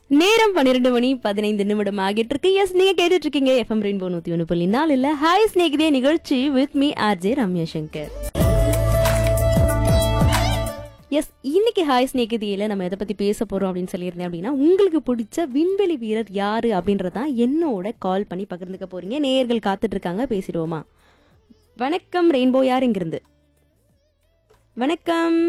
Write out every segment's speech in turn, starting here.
நேரம் பன்னிரெண்டு மணி பதினைந்து நிமிடம் ஆகிட்டு இருக்கு எஸ் நீங்க கேட்டுட்டு இருக்கீங்க எஃப்எம் ரெயின்போ நூத்தி ஒன்று புள்ளி நாலு இல்ல ஹாய் ஸ்நேகிதே நிகழ்ச்சி with me RJ Ramya Shankar S இன்னைக்கு ஹாய் ஸ்நேகிதியில நம்ம எதை பத்தி பேச போறோம் அப்படின்னு சொல்லியிருந்தேன் அப்படின்னா உங்களுக்கு பிடிச்ச விண்வெளி வீரர் யாரு அப்படின்றதான் என்னோட கால் பண்ணி பகிர்ந்துக்க போறீங்க நேயர்கள் காத்துட்டு இருக்காங்க பேசிடுவோமா வணக்கம் ரெயின்போ யார் இங்கிருந்து வணக்கம்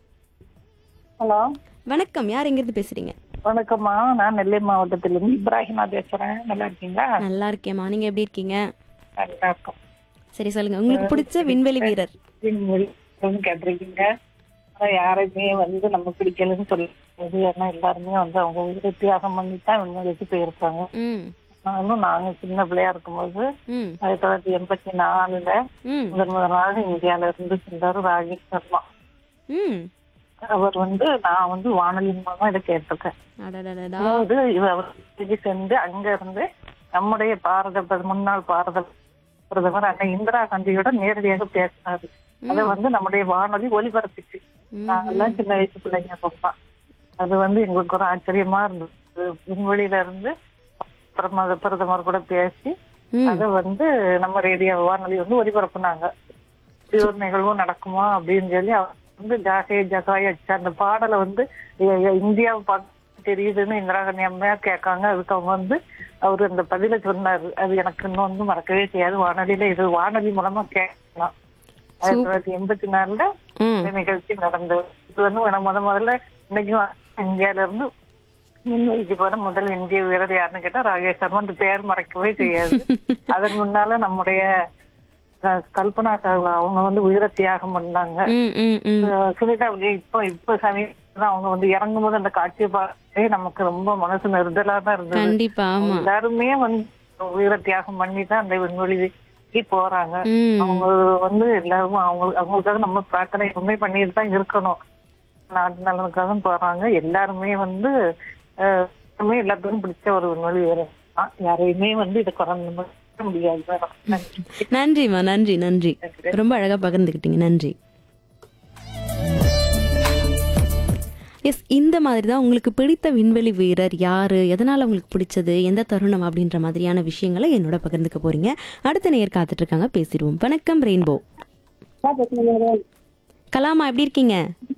ஹலோ வணக்கம் யார் எங்கிருந்து பேசுறீங்க வணக்கம்மா நான் நெல்லை மாவட்டத்திலிருந்து இப்ராஹிமா பேசுறேன் நல்லா இருக்கீங்களா நல்லா இருக்கேம்மா நீங்க எப்படி இருக்கீங்க நல்லா இருக்கும் சரி சொல்லுங்க உங்களுக்கு பிடிச்ச விண்வெளி வீரர் விண்வெளின்னு கேட்டிருக்கீங்க ஆனா யாரையுமே வந்து நம்ம பிடிக்கலன்னு சொல்லுறது ஏன்னா எல்லாருமே வந்து அவங்க உயிரை தியாகம் பண்ணி தான் விண்வெளிக்கு போயிருக்காங்க ம் நானும் நாங்க சின்ன பிள்ளையா இருக்கும்போது ம் ஆயிரத்தி தொள்ளாயிரத்தி எண்பத்தி நாலுல ம் முதல் முதல் நாள் இந்தியால இருந்து சென்றாரு ராகேஷ் சர்மா ம் அவர் வந்து நான் வந்து வானொலி மூலமா இதை கேட்டிருக்கேன் அடடடடா அதாவது இவர் திருப்பி சென்று அங்க இருந்து நம்முடைய பாரத பிரத- முன்னாள் பாரத பிரதமர் அண்ணன் இந்திரா காந்தியோட நேரடியாக பேசினாரு அதை வந்து நம்முடைய வானொலி ஒலிபரப்பிச்சு நாங்கெல்லாம் சின்ன வயசு பிள்ளைங்க அப்பா அது வந்து எங்களுக்கு ஒரு ஆச்சரியமா இருந்தது விண்வெளியில இருந்து பிரதமர் பிரதமர் கூட பேசி ம் அதை வந்து நம்ம ரேடியோ வானொலி வந்து ஒலிபரப்புனாங்க இப்படி ஒரு நிகழ்வும் நடக்குமா அப்படின்னு சொல்லி அவர் வந்து ஜாகே ஜகாய் அடிச்ச அந்த பாடலை வந்து எ- எ- இந்தியாவை பார்த்து தெரியுதுன்னு இந்திரா காந்தி அம்மையா கேட்காங்க அதுக்கு அவங்க வந்து அவரு அந்த பதில சொன்னாரு அது எனக்கு இன்னும் வந்து மறக்கவே செய்யாது வானொலியில இது வானொலி மூலமா கேட்கலாம் ஆயிரத்தி தொள்ளாயிரத்தி எண்பத்தி நாலுல ம் இந்த நிகழ்ச்சி நடந்தது இது வந்து நான் முத முதல்ல இன்னைக்கும் இந்தியால இருந்து விண்வெளிக்கு போன முதல் இந்திய வீரர் யாருன்னு கேட்டா ராகேஷ் சர்மா அந்த பேர் மறைக்கவே செய்யாது அதன் முன்னால நம்முடைய அஹ், கல்பனா சாவ்லா அவங்க வந்து உயிரை தியாகம் பண்ணாங்க ம் ம் ம் அஹ், சுனிதா வில்லியம் இப்போ இப்போ சமீபம் அவங்க வந்து இறங்கும் போது அந்த காட்சியை பார்த்தே நமக்கு ரொம்ப மனசு நெருடலா தான் இருந்தது கண்டிப்பா ஆமா எல்லாருமே வந்து உயிரை தியாகம் பண்ணி தான் அந்த விண்வெளிக்கு போறாங்க ம் அவங்க வந்து எல்லாரும் அவங்க அவங்களுக்காக நம்ம பிரார்த்தனை எப்பவுமே பண்ணிட்டு தான் இருக்கணும் நாட்டு நலனுக்காக போறாங்க எல்லாருமே வந்து அஹ், எல்லாருமே எல்லாத்துக்கும் பிடிச்ச ஒரு விண்வெளி வீரர் தான். யாரையுமே வந்து இதை குறைந்து முடியாது நன்றி. நன்றிம்மா நன்றி நன்றி ரொம்ப அழகா பகிர்ந்துக்கிட்டீங்க நன்றி எஸ் இந்த மாதிரி தான் உங்களுக்கு பிடித்த விண்வெளி வீரர் யாரு எதனால உங்களுக்கு பிடிச்சது எந்த தருணம் அப்படின்ற மாதிரியான விஷயங்களை என்னோட பகிர்ந்துக்க போறீங்க அடுத்த நேர் காத்துட்டு இருக்காங்க பேசிடுவோம் வணக்கம் ரெயின்போ கலாமா எப்படி இருக்கீங்க